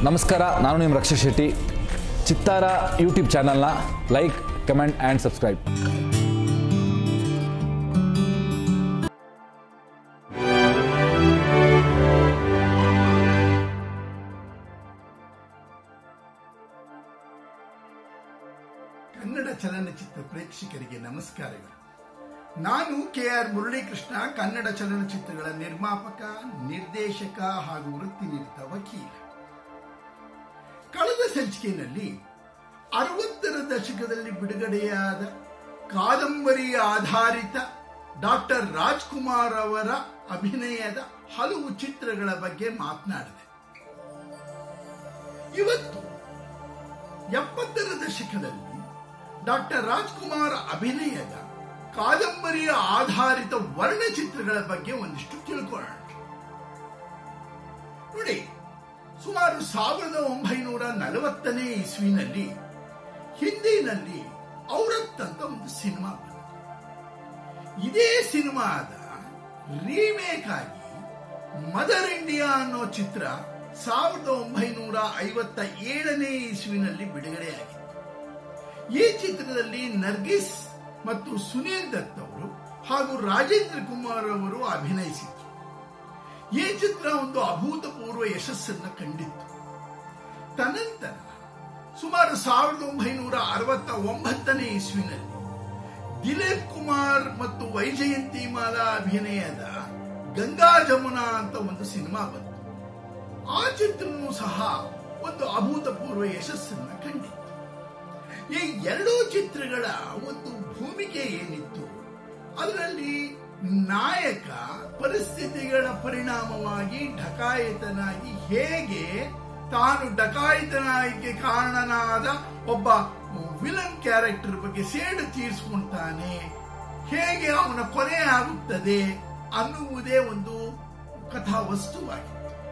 ನಮಸ್ಕಾರ ನಾನು ನಿಮ್ಮ ರಕ್ಷಾ ಶೆಟ್ಟಿ ಚಿತ್ತಾರ ಯೂಟ್ಯೂಬ್ ಚಾನಲ್ನ like comment and subscribe Kannada ಚಲನಚಿತ್ರ ಪ್ರೇಕ್ಷಕರಿಗೆ ನಮಸ್ಕಾರಗಳು ನಾನು ಕೆ ಆರ್ ಮುರಳೀಕೃಷ್ಣ ಕನ್ನಡ ಚಲನಚಿತ್ರಗಳ ನಿರ್ಮಾಪಕ ನಿರ್ದೇಶಕ ಹಾಗೂ ವೃತ್ತಿನಿರತ ವಕೀಲ ಕಳೆದ ಸಂಚಿಕೆಯಲ್ಲಿ ಅರವತ್ತರ ದಶಕದಲ್ಲಿ ಬಿಡುಗಡೆಯಾದ ಕಾದಂಬರಿ ಆಧಾರಿತ ಡಾಕ್ಟರ್ ರಾಜ್ಕುಮಾರ್ ಅವರ ಅಭಿನಯದ ಹಲವು ಚಿತ್ರಗಳ ಬಗ್ಗೆ ಮಾತನಾಡಿದೆ ಇವತ್ತು ಎಪ್ಪತ್ತರ ದಶಕದಲ್ಲಿ ಡಾಕ್ಟರ್ ರಾಜ್ಕುಮಾರ್ ಅಭಿನಯದ ಕಾದಂಬರಿಯ ಆಧಾರಿತ ವರ್ಣಚಿತ್ರಗಳ ಬಗ್ಗೆ ಒಂದಿಷ್ಟು ತಿಳ್ಕೊಳ್ಳೋಣ ನೋಡಿ ಸುಮಾರು ಸಾವಿರದ ಒಂಬೈನೂರ ನಲವತ್ತನೇ ಇಸ್ವಿನಲ್ಲಿ ಹಿಂದಿನಲ್ಲಿ ಔರತ್ ಅಂತ ಒಂದು ಸಿನಿಮಾ ಬಂತು ಇದೇ ಸಿನಿಮಾದ ರೀಮೇಕ್ ಆಗಿ ಮದರ್ ಇಂಡಿಯಾ ಅನ್ನೋ ಚಿತ್ರ ಸಾವಿರದ ಒಂಬೈನೂರ ಐವತ್ತ ಏಳನೇ ಇಸ್ವಿನಲ್ಲಿ ಬಿಡುಗಡೆಯಾಗಿತ್ತು ಈ ಚಿತ್ರದಲ್ಲಿ ನರ್ಗಿಸ್ ಮತ್ತು ಸುನೀಲ್ ದತ್ ಅವರು ಹಾಗೂ ರಾಜೇಂದ್ರ ಕುಮಾರ್ ಅವರು ಅಭಿನಯಿಸಿದ್ರು ಈ ಚಿತ್ರ ಒಂದು ಅಭೂತಪೂರ್ವ ಯಶಸ್ಸನ್ನು ಕಂಡಿತ್ತು ತದನಂತರ ಸುಮಾರು ಸಾವಿರದ ಒಂಬೈನೂರ ಅರವತ್ತ ಒಂಬತ್ತನೇ ಇಸ್ವಿನಲ್ಲಿ ದಿಲೀಪ್ ಕುಮಾರ್ ಮತ್ತು ವೈಜಯಂತಿ ಮಾಲಾ ಅಭಿನಯದ ಗಂಗಾ ಜಮುನಾ ಅಂತ ಒಂದು ಸಿನಿಮಾ ಬಂತು ಆ ಚಿತ್ರನೂ ಸಹ ಒಂದು ಅಭೂತಪೂರ್ವ ಯಶಸ್ಸನ್ನ ಕಂಡಿತ್ತು ಈ ಎರಡೂ ಚಿತ್ರಗಳ ಒಂದು ಭೂಮಿಕೆ ಏನಿತ್ತು ಅದರಲ್ಲಿ ನಾಯಕ ಪರಿಸ್ಥಿತಿಗಳ ಪರಿಣಾಮವಾಗಿ ಢಕಾಯಿತನಾಗಿ ಹೇಗೆ ತಾನು ಡಕಾಯಿತನಾಗಿ ಕಾರಣನಾದ ಒಬ್ಬ ವಿಲನ್ ಕ್ಯಾರೆಕ್ಟರ್ ಬಗ್ಗೆ ಸೇಡು ತೀರಿಸ್ಕೊಳ್ತಾನೆ ಹೇಗೆ ಅವನ ಕೊನೆ ಆಗುತ್ತದೆ ಅನ್ನುವುದೇ ಒಂದು ಕಥಾವಸ್ತುವಾಗಿತ್ತು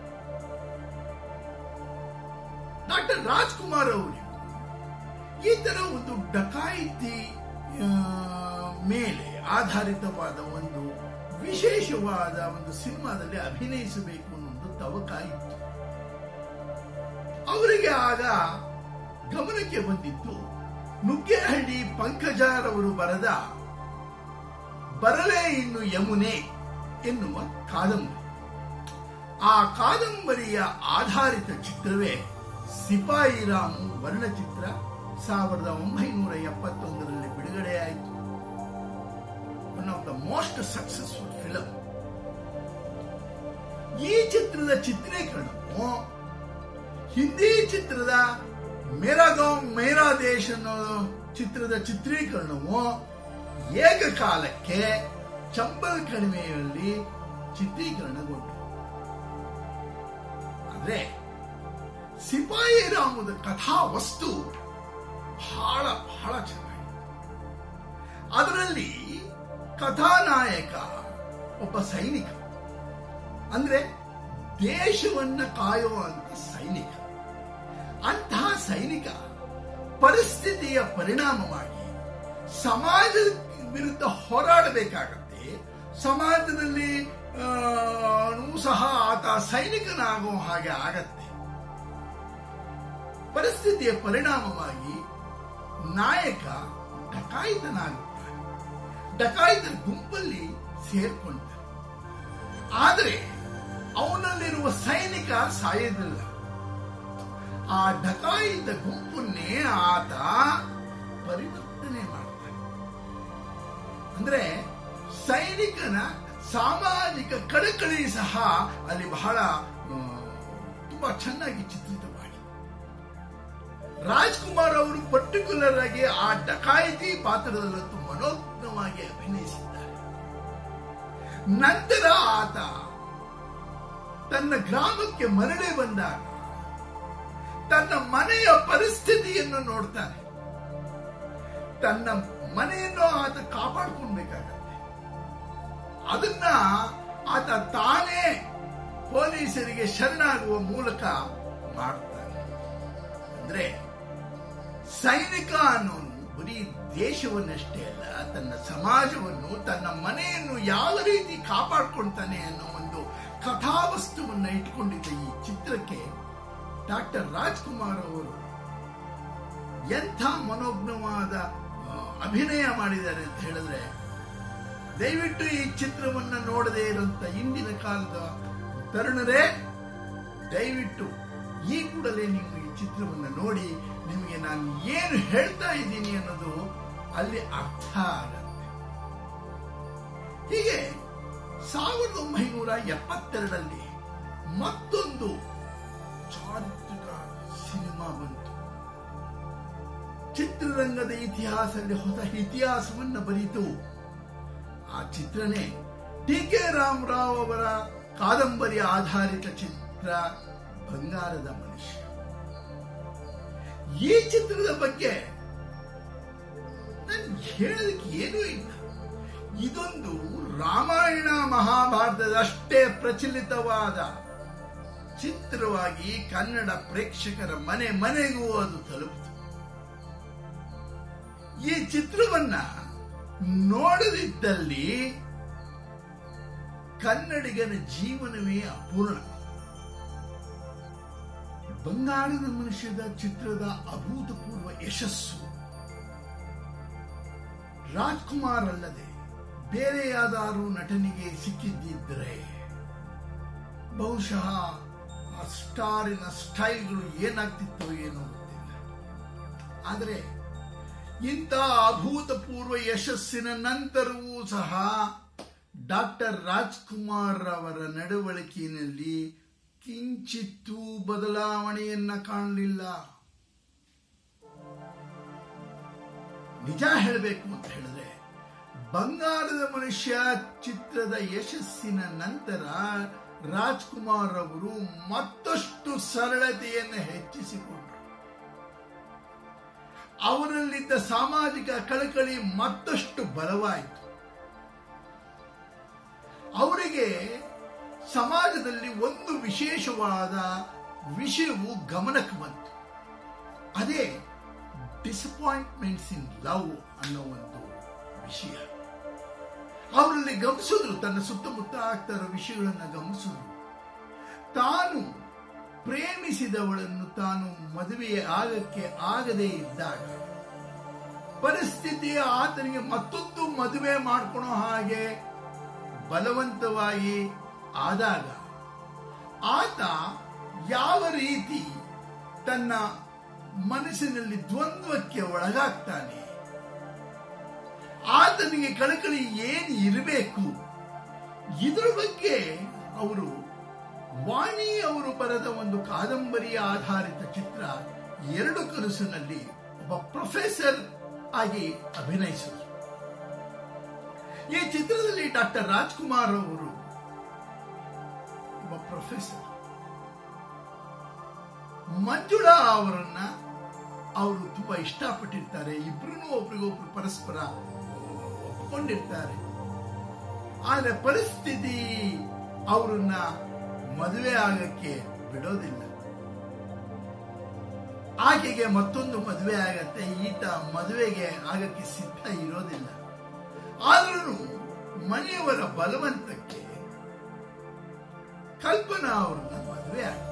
ಡಾಕ್ಟರ್ ರಾಜ್ಕುಮಾರ್ ಅವರಿಗೆ ಈ ತರ ಒಂದು ಡಕಾಯಿತಿ ಆ, ಮೇಲೆ ಆಧಾರಿತವಾದ ಒಂದು ವಿಶೇಷವಾದ ಒಂದು ಸಿನಿಮಾದಲ್ಲಿ ಅಭಿನಯಿಸಬೇಕು ಅನ್ನೋ ಒಂದು ತವಕ ಇತ್ತು ಅವರಿಗೆ ಆಗ ಗಮನಕ್ಕೆ ಬಂದಿತ್ತು ನುಗ್ಗೇಹಳ್ಳಿ ಪಂಕಜಾರವರು ಬರೆದ ಬರಲೇ ಇನ್ನು ಯಮುನೆ ಎನ್ನುವ ಕಾದಂಬರಿ ಆ ಕಾದಂಬರಿಯ ಆಧಾರಿತ ಚಿತ್ರವೇ ಸಿಪಾಯಿ ರಾಮು ವರ್ಣಚಿತ್ರ ಸಾವಿರದ ಒಂಬೈನೂರ ಎಪ್ಪತ್ತೊಂದರಲ್ಲಿ ಬಿಡುಗಡೆಯಾಯಿತು one of the most successful film ಈ ಚಿತ್ರದ ಚಿತ್ರೀಕರಣವು ಹಿಂದಿ ಚಿತ್ರದ ಮೇರಾ ಗಾಂವ್ ಮೇರಾ ದೇಶ್ ಅನ್ನೋ ಚಿತ್ರದ ಚಿತ್ರೀಕರಣವು ಏಕಕಾಲಕ್ಕೆ ಚಂಬಲ್ ಕಣಿವೆಯಲ್ಲಿ ಚಿತ್ರೀಕರಣಗೊಂಡು ಆದ್ರೆ ಸಿಪಾಯಿ ರಾಮದ ಕಥಾವಸ್ತು ಬಹಳ ಬಹಳ ಚೆನ್ನಾಗಿದೆ ಅದರಲ್ಲಿ ಕಥಾನಾಯಕ ಒಬ್ಬ ಸೈನಿಕ ಅಂದ್ರೆ ದೇಶವನ್ನ ಕಾಯುವಂತ ಸೈನಿಕ ಅಂತಹ ಸೈನಿಕ ಪರಿಸ್ಥಿತಿಯ ಪರಿಣಾಮವಾಗಿ ಸಮಾಜದ ವಿರುದ್ಧ ಹೋರಾಡಬೇಕಾಗತ್ತೆ ಸಮಾಜದಲ್ಲಿ ಆ, ನೂ ಸಹ ಆತ ಸೈನಿಕನಾಗೋ ಹಾಗೆ ಆಗತ್ತೆ ಪರಿಸ್ಥಿತಿಯ ಪರಿಣಾಮವಾಗಿ ನಾಯಕ ಡಕಾಯಿತನಾಗುತ್ತಾನೆ ಡಕಾಯಿತರ ಗುಂಪಲ್ಲಿ ಸೇರ್ಕೊಂಡ ಆದರೆ ಅವನಲ್ಲಿರುವ ಸೈನಿಕ ಸಾಯೋದಿಲ್ಲ ಆ ಡಕಾಯಿತ ಗುಂಪನ್ನೇ ಆತ ಪರಿವರ್ತನೆ ಮಾಡ್ತಾನೆ ಅಂದ್ರೆ ಸೈನಿಕನ ಸಾಮಾಜಿಕ ಕಳಕಳಿ ಸಹ ಅಲ್ಲಿ ಬಹಳ ಆ, ತುಂಬಾ ಚೆನ್ನಾಗಿ ಚಿತ್ರಿತವಾಗಿದೆ ರಾಜ್ಕುಮಾರ್ ಅವರು ಪರ್ಟಿಕ್ಯುಲರ್ ಆಗಿ ಆ ಡಕಾಯಿತಿ ಪಾತ್ರದಲ್ಲಂತೂ ಮನೋಜ್ಞವಾಗಿ ಅಭಿನಯಿಸಿದ್ದಾರೆ ನಂತರ ಆತ ತನ್ನ ಗ್ರಾಮಕ್ಕೆ ಮರಳಿ ಬಂದಾಗ ತನ್ನ ಮನೆಯ ಪರಿಸ್ಥಿತಿಯನ್ನು ನೋಡ್ತಾನೆ ತನ್ನ ಮನೆಯನ್ನು ಆತ ಕಾಪಾಡ್ಕೊಳ್ಬೇಕಾಗತ್ತೆ ಅದನ್ನ ಆತ ತಾನೇ ಪೊಲೀಸರಿಗೆ ಶರಣಾಗುವ ಮೂಲಕ ಮಾಡ್ತಾನೆ ಅಂದ್ರೆ ಸೈನಿಕ ಅನ್ನೋನು ಬರೀ ದೇಶವನ್ನಷ್ಟೇ ಅಲ್ಲ ತನ್ನ ಸಮಾಜವನ್ನು ತನ್ನ ಮನೆಯನ್ನು ಯಾವ ರೀತಿ ಕಾಪಾಡ್ಕೊಳ್ತಾನೆ ಅನ್ನೋ ಒಂದು ಕಥಾವಸ್ತುವನ್ನ ಇಟ್ಕೊಂಡಿದ್ದ ಈ ಚಿತ್ರಕ್ಕೆ ಡಾಕ್ಟರ್ ರಾಜ್ಕುಮಾರ್ ಅವರು ಎಂಥ ಮನೋಜ್ಞವಾದ ಆ, ಅಭಿನಯ ಮಾಡಿದ್ದಾರೆ ಅಂತ ಹೇಳಿದ್ರೆ ದಯವಿಟ್ಟು ಈ ಚಿತ್ರವನ್ನ ನೋಡದೇ ಇರುವಂತ ಇಂದಿನ ಕಾಲದ ತರುಣರೇ ದಯವಿಟ್ಟು ಈ ಕೂಡಲೇ ನೀವು ಈ ಚಿತ್ರವನ್ನ ನೋಡಿ ನಿಮಗೆ ನಾನು ಏನು ಹೇಳ್ತಾ ಇದ್ದೀನಿ ಅನ್ನೋದು ಅಲ್ಲಿ ಅರ್ಥ ಆಗತ್ತೆ ಹೀಗೆ ಸಾವಿರದ ಒಂಬೈನೂರ ಎಪ್ಪತ್ತೆರಡರಲ್ಲಿ ಮತ್ತೊಂದು ಚಾರಿತ್ರಿಕ ಸಿನಿಮಾ ಬಂತು ಚಿತ್ರರಂಗದ ಇತಿಹಾಸದಲ್ಲಿ ಹೊಸ ಇತಿಹಾಸವನ್ನ ಬರೀತು ಆ ಚಿತ್ರನೇ ಟಿ ಕೆ ರಾಮರಾವ್ ಅವರ ಕಾದಂಬರಿ ಆಧಾರಿತ ಚಿತ್ರ ಬಂಗಾರದ ಮನುಷ್ಯ ಈ ಚಿತ್ರದ ಬಗ್ಗೆ ನಾನು ಹೇಳೋದಕ್ಕೆ ಏನೂ ಇಲ್ಲ ಇದೊಂದು ರಾಮಾಯಣ ಮಹಾಭಾರತದಷ್ಟೇ ಪ್ರಚಲಿತವಾದ ಚಿತ್ರವಾಗಿ ಕನ್ನಡ ಪ್ರೇಕ್ಷಕರ ಮನೆ ಮನೆಗೂ ಅದು ತಲುಪಿತು ಈ ಚಿತ್ರವನ್ನ ನೋಡದಿದ್ದಲ್ಲಿ ಕನ್ನಡಿಗನ ಜೀವನವೇ ಅಪೂರ್ಣ ಬಂಗಾಳದ ಮನುಷ್ಯದ ಚಿತ್ರದ ಅಭೂತಪೂರ್ವ ಯಶಸ್ಸು ರಾಜ್ಕುಮಾರ್ ಅಲ್ಲದೆ ಬೇರೆ ಯಾವ್ದಾದ್ರು ನಟನಿಗೆ ಸಿಕ್ಕಿದ್ದಿದ್ರೆ ಬಹುಶಃ ಆ ಸ್ಟಾರಿನ ಸ್ಟೈಲ್ಗಳು ಏನಾಗ್ತಿತ್ತೋ ಏನೋ ಗೊತ್ತಿಲ್ಲ ಆದರೆ ಇಂಥ ಅಭೂತಪೂರ್ವ ಯಶಸ್ಸಿನ ನಂತರವೂ ಸಹ ಡಾಕ್ಟರ್ ರಾಜ್ಕುಮಾರ್ ಅವರ ನಡವಳಿಕೆಯಲ್ಲಿ ಕಿಂಚಿತ್ತೂ ಬದಲಾವಣೆಯನ್ನ ಕಾಣಲಿಲ್ಲ ನಿಜ ಹೇಳಬೇಕು ಅಂತ ಹೇಳಿದ್ರೆ ಬಂಗಾರದ ಮನುಷ್ಯ ಚಿತ್ರದ ಯಶಸ್ಸಿನ ನಂತರ ರಾಜ್ಕುಮಾರ್ ಅವರು ಮತ್ತಷ್ಟು ಸರಳತೆಯನ್ನು ಹೆಚ್ಚಿಸಿಕೊಂಡರು ಅವರಲ್ಲಿದ್ದ ಸಾಮಾಜಿಕ ಕಳಕಳಿ ಮತ್ತಷ್ಟು ಬಲವಾಯಿತು ಅವರಿಗೆ ಸಮಾಜದಲ್ಲಿ ಒಂದು ವಿಶೇಷವಾದ ವಿಷಯವು ಗಮನಕ್ಕೆ ಬಂತು ಅದೇ ಡಿಸಪಾಯಿಂಟ್ಮೆಂಟ್ಸ್ ಇನ್ ಲವ್ ಅನ್ನೋ ಒಂದು ವಿಷಯ ಅವರಲ್ಲಿ ಗಮನಿಸಿದ್ರು ತನ್ನ ಸುತ್ತಮುತ್ತ ಆಗ್ತಾ ಇರೋ ವಿಷಯಗಳನ್ನ ಗಮನಿಸಿದ್ರು ತಾನು ಪ್ರೇಮಿಸಿದವಳನ್ನು ತಾನು ಮದುವೆ ಆಗಕ್ಕೆ ಆಗದೇ ಇದ್ದಾಗ ಪರಿಸ್ಥಿತಿ ಆತನಿಗೆ ಮತ್ತೊಂದು ಮದುವೆ ಮಾಡ್ಕೊಳೋ ಹಾಗೆ ಬಲವಂತವಾಗಿ ಆದಾಗ ಆತ ಯಾವ ರೀತಿ ತನ್ನ ಮನಸ್ಸಿನಲ್ಲಿ ದ್ವಂದ್ವಕ್ಕೆ ಒಳಗಾಗ್ತಾನೆ ಆತನಿಗೆ ಕಳಕಳಿ ಏನು ಇರಬೇಕು ಇದರ ಬಗ್ಗೆ ಅವರು ವಾಣಿ ಅವರು ಬರೆದ ಒಂದು ಕಾದಂಬರಿಯ ಆಧಾರಿತ ಚಿತ್ರ ಎರಡು ಕನಸಿನಲ್ಲಿ ಒಬ್ಬ ಪ್ರೊಫೆಸರ್ ಆಗಿ ಅಭಿನಯಿಸಿದರು ಈ ಚಿತ್ರದಲ್ಲಿ ಡಾಕ್ಟರ್ ರಾಜ್ಕುಮಾರ್ ಅವರು ಒಬ್ಬ ಪ್ರೊಫೆಸರ್ ಮಂಜುಳಾ ಅವರನ್ನ ಅವರು ತುಂಬಾ ಇಷ್ಟಪಟ್ಟಿರ್ತಾರೆ ಇಬ್ರು ಒಬ್ರಿಗೊಬ್ರು ಪರಸ್ಪರ ಒಪ್ಕೊಂಡಿರ್ತಾರೆ ಆದ್ರೆ ಪರಿಸ್ಥಿತಿ ಅವರನ್ನ ಮದುವೆ ಆಗಕ್ಕೆ ಬಿಡೋದಿಲ್ಲ ಆಕೆಗೆ ಮತ್ತೊಂದು ಮದುವೆ ಆಗತ್ತೆ ಈತ ಮದುವೆಗೆ ಆಗಕ್ಕೆ ಸಿದ್ಧ ಇರೋದಿಲ್ಲ ಆದ್ರೂ ಮನೆಯವರ ಬಲವಂತಕ್ಕೆ ಕಲ್ಪನಾ ಅವ್ರನ್ನ ಮದುವೆ ಆಗ್ತಾರೆ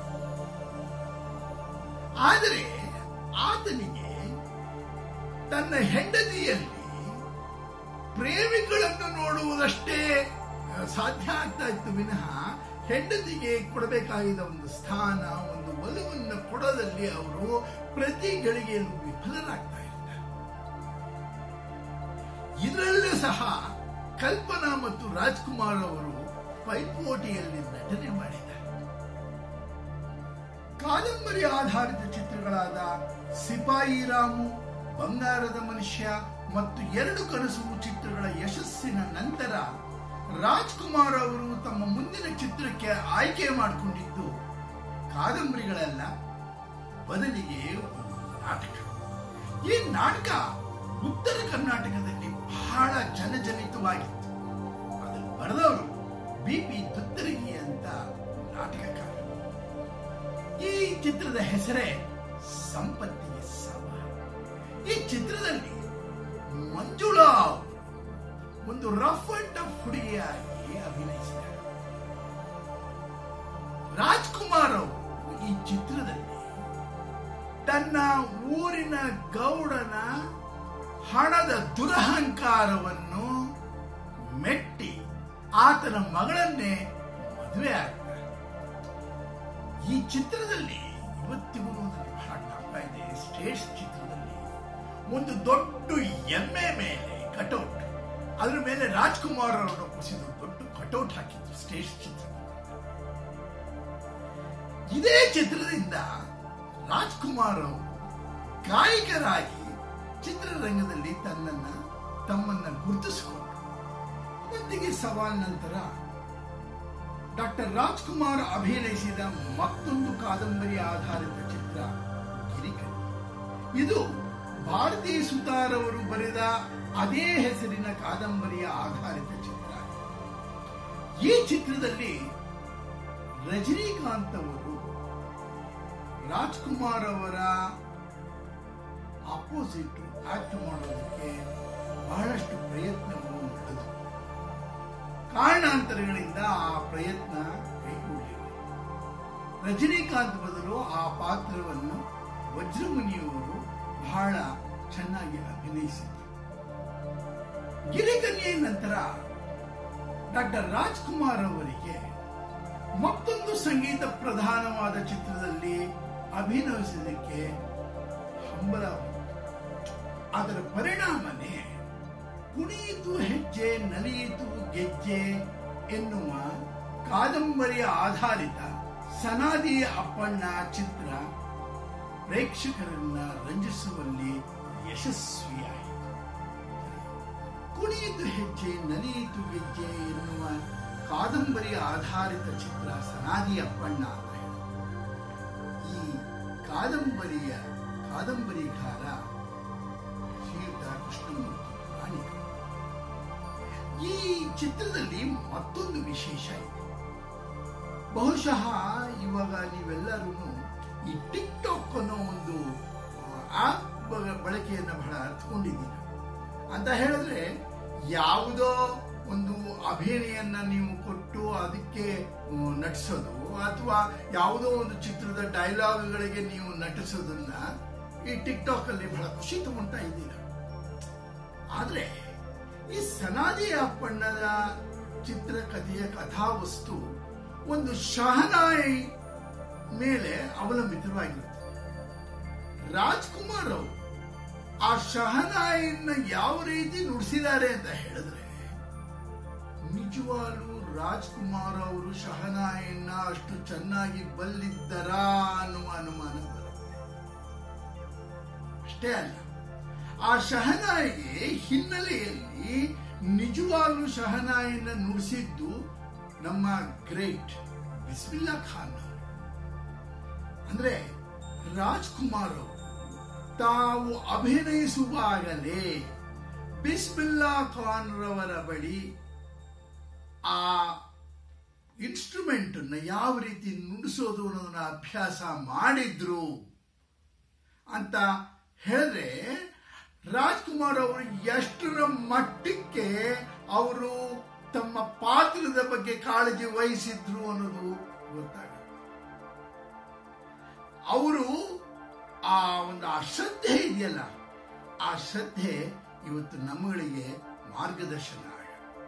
ಆದರೆ ಆತನಿಗೆ ತನ್ನ ಹೆಂಡತಿಯಲ್ಲಿ ಪ್ರೇಮಿಗಳನ್ನು ನೋಡುವುದಷ್ಟೇ ಸಾಧ್ಯ ಆಗ್ತಾ ಇತ್ತು ವಿನಃ ಹೆಂಡತಿಗೆ ಕೊಡಬೇಕಾಗಿದ್ದ ಒಂದು ಸ್ಥಾನ ಒಂದು ಒಲವನ್ನು ಕೊಡೋದಲ್ಲಿ ಅವರು ಪ್ರತಿ ಗಳಿಗೆಯಲ್ಲೂ ವಿಫಲರಾಗ್ತಾ ಇರ್ತಾರೆ ಇದರಲ್ಲೂ ಸಹ ಕಲ್ಪನಾ ಮತ್ತು ರಾಜ್ಕುಮಾರ್ ಅವರು ಪೈಪೋಟಿಯಲ್ಲಿ ನಟನೆ ಮಾಡಿದ್ದಾರೆ ಕಾದಂಬರಿ ಆಧಾರಿತ ಚಿತ್ರಗಳಾದ ಸಿಪಾಯಿ ರಾಮು ಬಂಗಾರದ ಮನುಷ್ಯ ಮತ್ತು ಎರಡು ಕನಸು ಚಿತ್ರಗಳ ಯಶಸ್ಸಿನ ನಂತರ ರಾಜ್ಕುಮಾರ್ ಅವರು ತಮ್ಮ ಮುಂದಿನ ಚಿತ್ರಕ್ಕೆ ಆಯ್ಕೆ ಮಾಡಿಕೊಂಡಿದ್ದು ಕಾದಂಬರಿಗಳಲ್ಲ ಬದಲಿಗೆ ಒಂದು ನಾಟಕ ಈ ನಾಟಕ ಉತ್ತರ ಕರ್ನಾಟಕದಲ್ಲಿ ಬಹಳ ಜನಜನಿತವಾಗಿತ್ತು ಅದನ್ನು ಬರೆದವರು ಬಿ ಪಿ ದುತ್ತರಗಿ ಅಂತ ನಾಟಕಕಾರ ಈ ಚಿತ್ರದ ಹೆಸರೇ ಸಂಪತ್ತಿಗೆ ಸಮ ಈ ಚಿತ್ರದಲ್ಲಿ ಮಂಜುಳಾ ಅವರು ಒಂದು ರಫ್ ಅಂಡ್ ಟಫ್ ಹುಡುಗಿಯಾಗಿ ಅಭಿನಯಿಸಿದ್ದಾರೆ ರಾಜ್ಕುಮಾರ್ ಅವರು ಈ ಚಿತ್ರದಲ್ಲಿ ತನ್ನ ಊರಿನ ಗೌಡನ ಹಣದ ದುರಹಂಕಾರವನ್ನು ಮೆಟ್ಟಿ ಆತನ ಮಗಳನ್ನೇ ಮದುವೆ ಆಗ್ತಾರೆ ಈ ಚಿತ್ರದಲ್ಲಿ ಇವತ್ತಿಗೂ ನನಗೆ ಬಹಳ ಜ್ಞಾಪಕ ಇದೆ ಸ್ಟೇಟ್ಸ್ ಚಿತ್ರದಲ್ಲಿ ಒಂದು ದೊಡ್ಡ ಎಮ್ಮೆ ಮೇಲೆ ಕಟೌಟ್ ಅದ್ರ ಮೇಲೆ ರಾಜ್ಕುಮಾರ್ ಅವರನ್ನು ಕುಸಿದು ದೊಡ್ಡ ಕಟೌಟ್ ಹಾಕಿದ್ರು ಸ್ಟೇಟ್ಸ್ ಚಿತ್ರ ಇದೇ ಚಿತ್ರದಿಂದ ರಾಜ್ಕುಮಾರ್ ಅವರು ಗಾಯಕರಾಗಿ ಚಿತ್ರರಂಗದಲ್ಲಿ ತನ್ನನ್ನ ತಮ್ಮನ್ನ ಗುರುತಿಸಿಕೊಂಡ್ರು ಇವತ್ತಿಗೆ ಸವಾಲ್ ನಂತರ ಡಾಕ್ಟರ್ ರಾಜ್ಕುಮಾರ್ ಅಭಿನಯಿಸಿದ ಮತ್ತೊಂದು ಕಾದಂಬರಿ ಆಧಾರಿತ ಚಿತ್ರ ಗಿರಿಕಣಿ ಇದು ಭಾರತೀ ಸುತಾರ್ ಅವರು ಬರೆದ ಅದೇ ಹೆಸರಿನ ಕಾದಂಬರಿಯ ಆಧಾರಿತ ಚಿತ್ರ ಈ ಚಿತ್ರದಲ್ಲಿ ರಜನಿಕಾಂತ್ ಅವರು ರಾಜ್ಕುಮಾರ್ ಅವರ ಅಪೋಸಿಟ್ ಆಕ್ಟ್ ಮಾಡೋದಕ್ಕೆ ಬಹಳಷ್ಟು ಪ್ರಯತ್ನಗಳು ನಡೆದವು ಕಾರಣಾಂತರಗಳಿಂದ ಆ ಪ್ರಯತ್ನ ಕೈಗೂಡಲಿಲ್ಲ ರಜನಿಕಾಂತ್ ಬದಲು ಆ ಪಾತ್ರವನ್ನು ವಜ್ರಮುನಿಯವರು ಬಹಳ ಚೆನ್ನಾಗಿ ಅಭಿನಯಿಸಿದರು ಗಿರಿಕನ್ಯೆ ನಂತರ ಡಾಕ್ಟರ್ ರಾಜ್ಕುಮಾರ್ ಅವರಿಗೆ ಮತ್ತೊಂದು ಸಂಗೀತ ಪ್ರಧಾನವಾದ ಚಿತ್ರದಲ್ಲಿ ಅಭಿನಯಿಸಲಿಕ್ಕೆ ಹಂಬಲ ಬಂತು. ಅದರ ಪರಿಣಾಮನೇ ಕುಣಿಯಿತು ಹೆಜ್ಜೆ ನಲಿಯಿತು ಗೆಜ್ಜೆ ಎನ್ನುವ ಕಾದಂಬರಿಯ ಆಧಾರಿತ ಸನಾದಿ ಅಪ್ಪಣ್ಣ ಚಿತ್ರ ಪ್ರೇಕ್ಷಕರನ್ನ ರಂಜಿಸುವಲ್ಲಿ ಯಶಸ್ವಿಯಾಯಿತು ಕುಣಿಯಿತು ಹೆಜ್ಜೆ ನಲಿಯಿತು ಗೆಜ್ಜೆ ಎನ್ನುವ ಕಾದಂಬರಿಯ ಆಧಾರಿತ ಚಿತ್ರ ಸನಾದಿ ಅಪ್ಪಣ್ಣ ಅಂತ ಹೇಳಿ ಈ ಕಾದಂಬರಿಯ ಕಾದಂಬರಿಗಾರ ಶ್ರೀಯುತ ಕೃಷ್ಣಮೂರ್ತಿ ಪ್ರಾಣಿಕ ಈ ಚಿತ್ರದಲ್ಲಿ ಮತ್ತೊಂದು ವಿಶೇಷ ಇದೆ ಬಹುಶಃ ಇವಾಗ ನೀವೆಲ್ಲರೂ ಈ ಟಿಕ್ ಟಾಕ್ ಅನ್ನೋ ಒಂದು ಆಪ್ ಬಳಕೆಯನ್ನು ಬಹಳ ಅರ್ಥಕೊಂಡಿದ್ದೀರ ಅಂತ ಹೇಳಿದ್ರೆ ಯಾವುದೋ ಒಂದು ಅಭಿನಯನ್ನ ನೀವು ಕೊಟ್ಟು ಅದಕ್ಕೆ ಮ್, ನಟಿಸೋದು ಅಥವಾ ಯಾವುದೋ ಒಂದು ಚಿತ್ರದ ಡೈಲಾಗ್ಗಳಿಗೆ ನೀವು ನಟಿಸೋದನ್ನ ಈ ಟಿಕ್ ಟಾಕ್ ಅಲ್ಲಿ ಬಹಳ ಖುಷಿ ತಗೊಂತಾ ಇದ್ದೀರಾ ಆದ್ರೆ ಈ ಸನಾದಿ ಅಪ್ಪಣ್ಣದ ಚಿತ್ರಕಥೆಯ ಕಥಾವಸ್ತು ಒಂದು ಶಹನಾಯಿ ಮೇಲೆ ಅವಲಂಬಿತವಾಗಿರುತ್ತೆ ರಾಜ್ಕುಮಾರ್ ಅವರು ಆ ಶಹನಾಯಿನ ಯಾವ ರೀತಿ ನುಡಿಸಿದ್ದಾರೆ ಅಂತ ಹೇಳಿದ್ರೆ ನಿಜವಾಗ್ಲೂ ರಾಜ್ಕುಮಾರ್ ಅವರು ಶಹನಾಯಿನ ಅಷ್ಟು ಚೆನ್ನಾಗಿ ಬಲ್ಲಿದ್ದರಾ ಅನ್ನುವ ಅನುಮಾನ ಬರುತ್ತೆ ಅಷ್ಟೇ ಅಲ್ಲ ಆ ಶಹನಾಯಿಗೆ ಹಿನ್ನೆಲೆಯಲ್ಲಿ ನಿಜವಾಗ್ಲೂ ಶಹನಾಯಿನ ನುಡಿಸಿದ್ದು ನಮ್ಮ ಗ್ರೇಟ್ ಬಿಸ್ಮಿಲ್ಲಾ ಖಾನ್ ಅವರು ಅಂದ್ರೆ ರಾಜ್ಕುಮಾರ್ ಅವರು ತಾವು ಅಭಿನಯಿಸುವಾಗಲೇ ಬಿಸ್ಮಿಲ್ಲಾ ಖಾನ್ ರವರ ಬಳಿ ಆ ಇನ್ಸ್ಟ್ರೂಮೆಂಟ್ ಅನ್ನ ಯಾವ ರೀತಿ ನುಡಿಸೋದು ಅನ್ನೋದನ್ನ ಅಭ್ಯಾಸ ಮಾಡಿದ್ರು ಅಂತ ಹೇಳಿದ್ರೆ ರಾಜ್ಕುಮಾರ್ ಅವರು ಎಷ್ಟರ ಮಟ್ಟಕ್ಕೆ ಅವರು ತಮ್ಮ ಪಾತ್ರದ ಬಗ್ಗೆ ಕಾಳಜಿ ವಹಿಸಿದ್ರು ಅನ್ನೋದು ಗೊತ್ತಾಗುತ್ತೆ ಅವರು ಆ ಒಂದು ಆ ಶ್ರದ್ಧೆ ಇದೆಯಲ್ಲ ಆ ಶ್ರದ್ಧೆ ಇವತ್ತು ನಮ್ಮಗಳಿಗೆ ಮಾರ್ಗದರ್ಶನ ಆಗ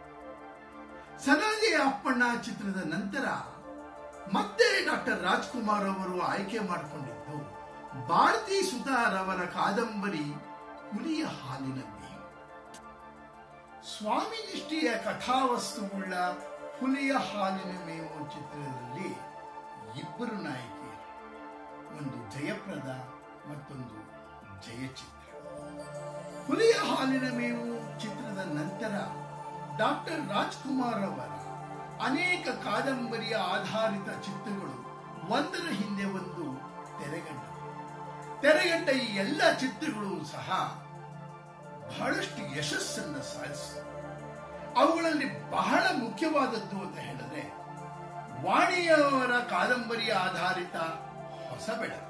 ಸನಾದಿ ಅಪ್ಪಣ್ಣ ಚಿತ್ರದ ನಂತರ ಮತ್ತೆ ಡಾಕ್ಟರ್ ರಾಜ್ಕುಮಾರ್ ಅವರು ಆಯ್ಕೆ ಮಾಡಿಕೊಂಡಿದ್ದು ಭಾರತಿ ಸುತಾರ್ ಅವರ ಕಾದಂಬರಿ ಹುಲಿಯ ಹಾಲಿನ ಮೇವು ಸ್ವಾಮಿ ನಿಷ್ಠೆಯ ಕಥಾವಸ್ತುವುಳ್ಳ ಹುಲಿಯ ಹಾಲಿನ ಮೇವು ಚಿತ್ರದಲ್ಲಿ ಇಬ್ಬರು ನಾಯಕಿಯರು ಒಂದು ಜಯಪ್ರದ ಮತ್ತೊಂದು ಜಯಚಿತ್ರ ಹುಲಿಯ ಹಾಲಿನ ಮೇವು ಚಿತ್ರದ ನಂತರ ಡಾಕ್ಟರ್ ರಾಜ್ಕುಮಾರ್ ಅವರ ಅನೇಕ ಕಾದಂಬರಿಯ ಆಧಾರಿತ ಚಿತ್ರಗಳು ಒಂದರ ಹಿಂದೆ ಒಂದು ತೆರೆಗಂಡ ತೆರೆಗಂಡ ಈ ಎಲ್ಲ ಚಿತ್ರಗಳು ಸಹ ಬಹಳಷ್ಟು ಯಶಸ್ಸನ್ನು ಸಾಧಿಸಿವೆ ಅವುಗಳಲ್ಲಿ ಬಹಳ ಮುಖ್ಯವಾದದ್ದು ಅಂತ ಹೇಳಿದ್ರೆ ವಾಣಿಯವರ ಕಾದಂಬರಿಯ ಆಧಾರಿತ ಹೊಸ ಬೆಳಕು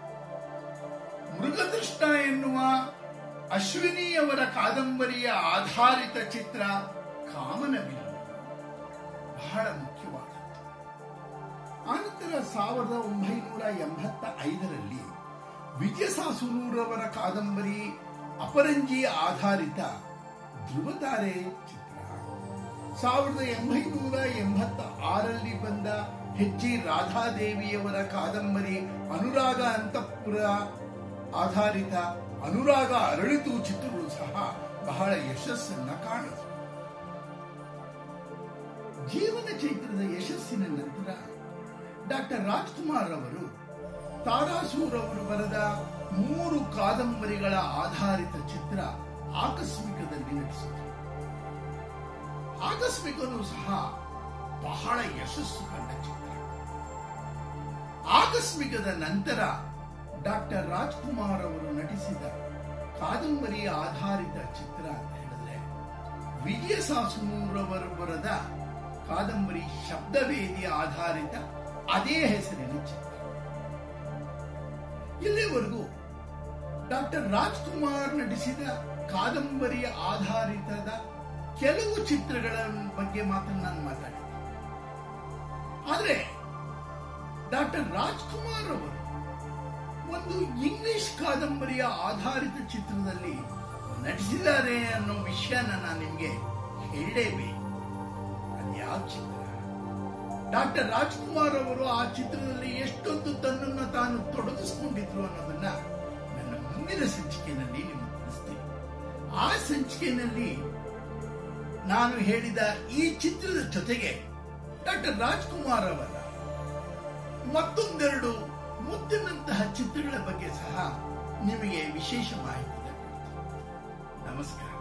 ಮೃಗತೃಷ್ಣ ಎನ್ನುವ ಅಶ್ವಿನಿಯವರ ಕಾದಂಬರಿಯ ಆಧಾರಿತ ಚಿತ್ರ ಕಾಮನಬಿಲ್ಲು ಬಹಳ ಮುಖ್ಯವಾದದ್ದು ಆನಂತರ ನಂತರ ಸಾವಿರದ ಒಂಬೈನೂರ ಎಂಬತ್ತ ಐದರಲ್ಲಿ ವಿಜಯಸಾಸುರವರ ಕಾದಂಬರಿ ಅಪರಂಜಿ ಆಧಾರಿತ ಧ್ರುವತಾರೆ ಚಿತ್ರ ಸಾವಿರದ ಒಂಬೈನೂರ ಎಂಬತ್ತ ಆರಲ್ಲಿ ಬಂದ ಹೆಜ್ಜಿ ರಾಧಾದೇವಿಯವರ ಕಾದಂಬರಿ ಅನುರಾಗ ಅಂತಃಪುರ ಆಧಾರಿತ ಅನುರಾಗ ಅರಳಿತು ಚಿತ್ರಗಳು ಸಹ ಬಹಳ ಯಶಸ್ಸನ್ನ ಕಾಣಿತು ಜೀವನ ಚೈತ್ರದ ಯಶಸ್ಸಿನ ನಂತರ ಡಾಕ್ಟರ್ ರಾಜ್ಕುಮಾರ್ ಅವರು ತಾರಾಸೂರ್ ಅವರು ಬರೆದ ಮೂರು ಕಾದಂಬರಿಗಳ ಆಧಾರಿತ ಚಿತ್ರ ಆಕಸ್ಮಿಕದಲ್ಲಿ ನಟಿಸಿದರು ಆಕಸ್ಮಿಕನು ಸಹ ಬಹಳ ಯಶಸ್ಸು ಕಂಡ ಚಿತ್ರ ಆಕಸ್ಮಿಕದ ನಂತರ ಡಾಕ್ಟರ್ ರಾಜ್ಕುಮಾರ್ ಅವರು ನಟಿಸಿದ ಕಾದಂಬರಿ ಆಧಾರಿತ ಚಿತ್ರ ಅಂತ ಹೇಳಿದ್ರೆ ವಿಜಯ ಸಾಸುನೂರವರು ಬರೆದ ಕಾದಂಬರಿ ಶಬ್ದವೇದಿ ಆಧಾರಿತ ಅದೇ ಹೆಸರಿನ ಚಿತ್ರ ಇಲ್ಲಿವರೆಗೂ ಡಾಕ್ಟರ್ ರಾಜ್ಕುಮಾರ್ ನಟಿಸಿದ ಕಾದಂಬರಿ ಆಧಾರಿತದ ಕೆಲವು ಚಿತ್ರಗಳ ಬಗ್ಗೆ ಮಾತ್ರ ನಾನು ಮಾತಾಡಿದ್ದೆ ಆದರೆ ಡಾಕ್ಟರ್ ರಾಜ್ಕುಮಾರ್ ಅವರು ಒಂದು ಇಂಗ್ಲಿಷ್ ಕಾದಂಬರಿಯ ಆಧಾರಿತ ಚಿತ್ರದಲ್ಲಿ ನಟಿಸಿದ್ದಾರೆ ಅನ್ನೋ ವಿಷಯನ ನಾನು ನಿಮಗೆ ಹೇಳಲೇಬೇಕು ಅದ್ಯಾವ ಚಿತ್ರ ಡಾಕ್ಟರ್ ರಾಜ್ಕುಮಾರ್ ಅವರು ಆ ಚಿತ್ರದಲ್ಲಿ ಎಷ್ಟೊಂದು ತನ್ನನ್ನು ತಾನು ತೊಡಗಿಸಿಕೊಂಡಿದ್ರು ಅನ್ನೋದನ್ನ ನನ್ನ ಮುಂದಿನ ಸಂಚಿಕೆಯಲ್ಲಿ ನಿಮಗೆ ತಿಳಿಸ್ತೀನಿ ಆ ಸಂಚಿಕೆಯಲ್ಲಿ ನಾನು ಹೇಳಿದ ಈ ಚಿತ್ರದ ಜೊತೆಗೆ ಡಾಕ್ಟರ್ ರಾಜ್ಕುಮಾರ್ ಅವರ ಮತ್ತೊಂದೆರಡು ಮುದ್ದಿನಂತಹ ಚಿತ್ರಗಳ ಬಗ್ಗೆ ಸಹ ನಿಮಗೆ ವಿಶೇಷ ಮಾಹಿತಿ ನಮಸ್ಕಾರ